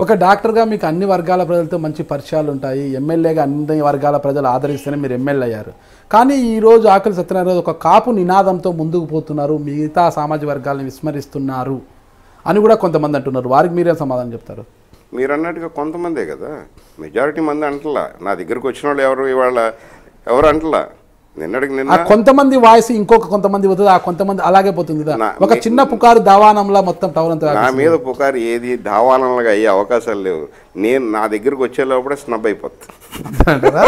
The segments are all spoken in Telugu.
ఒక డాక్టర్గా మీకు అన్ని వర్గాల ప్రజలతో మంచి పరిచయాలు ఉంటాయి ఎమ్మెల్యేగా అన్ని వర్గాల ప్రజలు ఆదరిస్తేనే మీరు ఎమ్మెల్యే అయ్యారు కానీ ఈ రోజు ఆకలి సత్యనారాయణ గారు ఒక కాపు నినాదంతో ముందుకు పోతున్నారు మిగతా సామాజిక వర్గాలను విస్మరిస్తున్నారు అని కూడా కొంతమంది అంటున్నారు వారికి మీరేం సమాధానం చెప్తారు మీరు అన్నట్టుగా కొంతమందే కదా మెజారిటీ మంది అంటలా నా దగ్గరకు వచ్చిన వాళ్ళు ఎవరు ఇవాళ ఎవరు అంటలా నిన్నటికి ఆ నిన్న కొంతమంది వాయిస్ ఇంకొక కొంతమంది పోతుంది ఆ కొంతమంది అలాగే పోతుంది కదా నా- ఒక చిన్న పుకారు దవానంలా మొత్తం టౌన్ అంతా నా మీద పుకారు ఏది దావాలనలుగా అయ్యే అవకాశాలు లేవు నేను నా దగ్గరకు వచ్చే లోపలే స్నబ్ అయిపోతుంది అంటారా?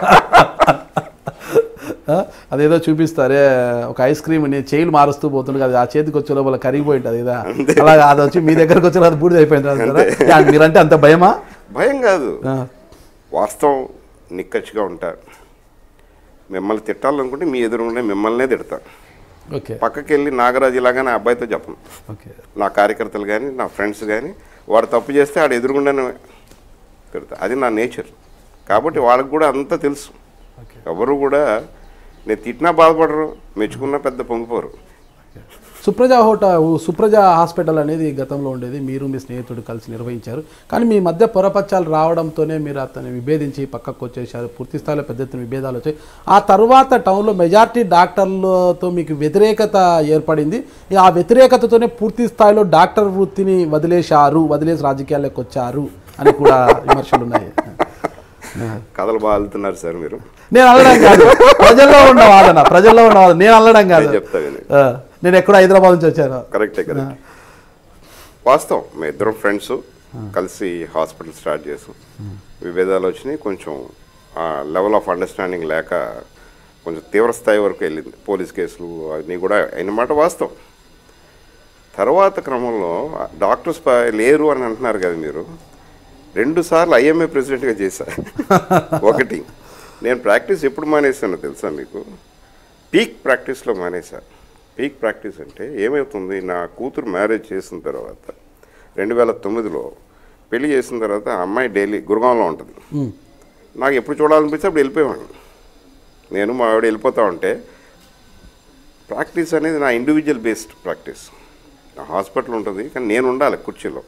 ఆ, అదేదో చూపిస్తారే ఒక ఐస్ క్రీమ్ ని చేయిలు మారుస్తూ పోతుంది కదా ఆ చేతికి వచ్చే లోపల కరిగిపోయి ఉంటుంది కదా అలాగే అది వచ్చి మీ దగ్గరకు వచ్చి అది బూడిద అయిపోయింది కదా యా, మీరంటే అంత భయమా భయం కాదు ఆ, వాస్తవం నిక్కచ్చిగా ఉంటారు మిమ్మల్ని తిట్టాలనుకుంటే మీ ఎదురుగుండే మిమ్మల్నే తిడతాను ఓకే పక్కకి వెళ్ళి నాగరాజు ఇలాగా నా అబ్బాయితో చెప్పను ఓకే నా కార్యకర్తలు కానీ నా ఫ్రెండ్స్ కానీ వాడు తప్పు చేస్తే ఆడ ఎదురుగుండానే తిడతా అది నా నేచర్ కాబట్టి వాళ్ళకి కూడా అంతా తెలుసు ఓకే ఎవరు కూడా నేను తిట్టినా బాధపడరు మెచ్చుకున్నా పెద్ద పొంగిపోరు సుప్రజ హోటల్ సుప్రజ హాస్పిటల్ అనేది గతంలో ఉండేది మీరు మీ స్నేహితుడు కలిసి నిర్వహించారు కానీ మీ మధ్య పొరపచ్చాలు రావడంతోనే మీరు అతన్ని విభేదించి పక్కకు వచ్చేసారు పూర్తి స్థాయిలో పెద్ద ఎత్తున విభేదాలు వచ్చాయి ఆ తర్వాత టౌన్లో మెజార్టీ డాక్టర్లతో మీకు వ్యతిరేకత ఏర్పడింది ఈ ఆ వ్యతిరేకతతోనే పూర్తి స్థాయిలో డాక్టర్ వృత్తిని వదిలేశారు వదిలేసి రాజకీయాల్లోకి వచ్చారు అని కూడా విమర్శలు ఉన్నాయి కథలు బాగా వెళ్తున్నారు సార్ మీరు నేను అనడం కాదు ప్రజల్లో ఉన్న వాదన ప్రజల్లో ఉన్న వాదన నేను అనడం కాదు నేను చెప్తా విని ఆ, నేను ఎక్కడ హైదరాబాద్ నుంచి వచ్చాను కరెక్టే కరెక్ట్ వాస్తవం మీ ఇద్దరం ఫ్రెండ్స్ కలిసి హాస్పిటల్ స్టార్ట్ చేసాం విభేదాలు వచ్చినాయి కొంచెం లెవెల్ ఆఫ్ అండర్స్టాండింగ్ లేక కొంచెం తీవ్ర స్థాయి వరకు వెళ్ళింది పోలీస్ కేసులు అన్నీ కూడా అయిన మాట వాస్తవం తర్వాత క్రమంలో డాక్టర్స్ ప- లేరు అని అంటున్నారు కదా మీరు రెండు సార్లు ఐఎంఏ ప్రెసిడెంట్గా చేశా ఒకటి నేను ప్రాక్టీస్ ఎప్పుడు మానేశానో తెలుసా మీకు పీక్ ప్రాక్టీస్లో మానేశా పీక్ ప్రాక్టీస్ అంటే ఏమవుతుంది నా కూతురు మ్యారేజ్ చేసిన తర్వాత రెండు వేల తొమ్మిదిలో పెళ్లి చేసిన తర్వాత ఆ అమ్మాయి డైలీ గురుగాంలో ఉంటుంది నాకు ఎప్పుడు చూడాలనిపిస్తే అప్పుడు వెళ్ళిపోయేవాడిని నేను మా ఆవిడ వెళ్ళిపోతా ఉంటే ప్రాక్టీస్ అనేది నా ఇండివిజువల్ బేస్డ్ ప్రాక్టీస్ నా హాస్పిటల్ ఉంటుంది కానీ నేను ఉండాలి కుర్చీలో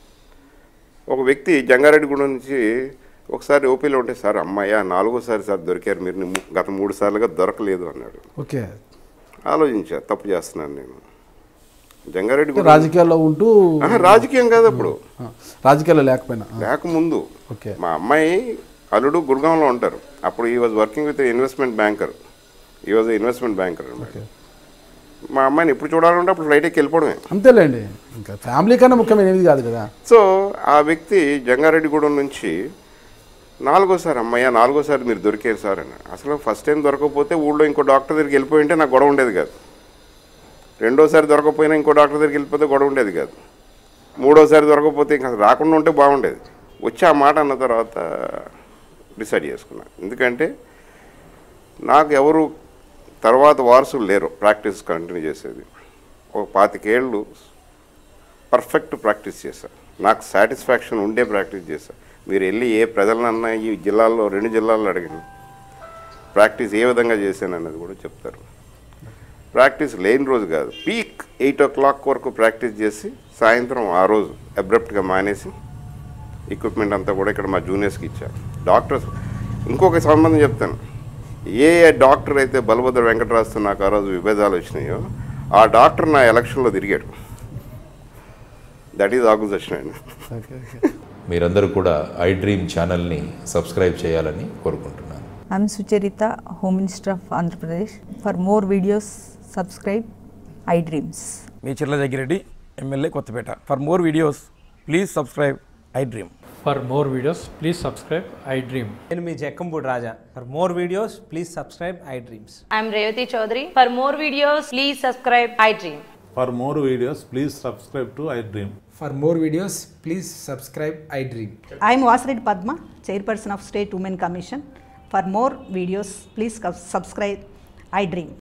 ఒక వ్యక్తి జంగారెడ్డిగూడెం నుంచి ఒకసారి ఓపీలో ఉంటే సార్ అమ్మాయ్యా నాలుగోసారి సార్ దొరికారు మీరు ని- గత మూడు సార్లుగా దొరకలేదు అన్నాడు ఓకే ఆలోచించా తప్పు చేస్తున్నాను నేను జంగారెడ్డి రాజకీయాల్లో ఉంటూ రాజకీయం కాదు అప్పుడు ఆ, రాజకీయాల్లో లేకపోయినా ఆ, లేకముందు ఓకే మా అమ్మాయి అల్లుడు గురుగాంలో ఉంటారు అప్పుడు he was working with investment banker he was investment banker అనమాట మా అమ్మాయిని ఎప్పుడు చూడాలంటే అప్పుడు ఫ్లైట్ ఎక్కి వెళ్ళిపోవడమే అంతేలేండి ఇంకా ఫ్యామిలీ కన్నా ముఖ్యమైనది కాదు కదా సో ఆ వ్యక్తి జంగారెడ్డిగూడెం నుంచి నాలుగోసారి అమ్మయ్య నాలుగోసారి మీరు దొరికారు సార్ అని అసలు ఫస్ట్ టైం దొరకకపోతే ఊళ్ళో ఇంకో డాక్టర్ దగ్గరికి వెళ్ళిపోయి ఉంటే నాకు గొడవ ఉండేది కాదు రెండోసారి దొరకకపోయినా ఇంకో డాక్టర్ దగ్గరికి వెళ్ళిపోతే గొడవ ఉండేది కాదు మూడోసారి దొరకకపోతే ఇంకా అసలు రాకుండా ఉంటే బాగుండేది వచ్చి ఆ మాట అన్న తర్వాత డిసైడ్ చేసుకున్నా ఎందుకంటే నాకు ఎవరు తర్వాత వారసులు లేరు ప్రాక్టీస్ కంటిన్యూ చేసేది ఒక పాతికేళ్ళు పర్ఫెక్ట్ ప్రాక్టీస్ చేశా నాకు సాటిస్ఫాక్షన్ ఉండే ప్రాక్టీస్ చేశా మీరు వెళ్ళి ఏ ప్రజలనన్నా ఈ జిల్లాల్లో రెండు జిల్లాల్లో అడిగిన ప్రాక్టీస్ ఏ విధంగా చేశాను అన్నది కూడా చెప్తారు ప్రాక్టీస్ లేని రోజు కాదు పీక్ ఎయిట్ ఓ క్లాక్ వరకు ప్రాక్టీస్ చేసి సాయంత్రం ఆ రోజు అబ్రప్ట్గా మానేసి ఎక్విప్మెంట్ అంతా కూడా ఇక్కడ మా జూనియర్స్కి ఇచ్చారు డాక్టర్స్ ఇంకొక సంబంధం చెప్తాను ఏ డాక్టర్ అయితే బలభద్ర వెంకటరాజుతో నాకు ఆ రోజు విభేదాలు వచ్చినాయో ఆ డాక్టర్ నా ఎలక్షన్లో తిరిగాడు దట్ ఈజ్ ఆగు సత్యనారాయణ ఓకే ఓకే మీరందరూ కూడా ఐ డ్రీమ్ ఛానల్ని సబ్స్క్రైబ్ చేయాలని కోరుకుంటున్నాను I'm Sucharita, Home Minister of Andhra Pradesh. For more videos, subscribe iDreams. మీ Chirla Jaggireddy MLA Kothapeta for more videos please subscribe iDream For more videos, please subscribe I Dream. నేను మీ Jakkampudi Raja for more videos please subscribe iDreams I'm Revati Chaudhary. For more videos, please subscribe iDream. For more videos, please subscribe to iDream. For more videos, please subscribe iDream. I am Vasireddy Padma, Chairperson of State Women Commission. For more videos, please subscribe iDream.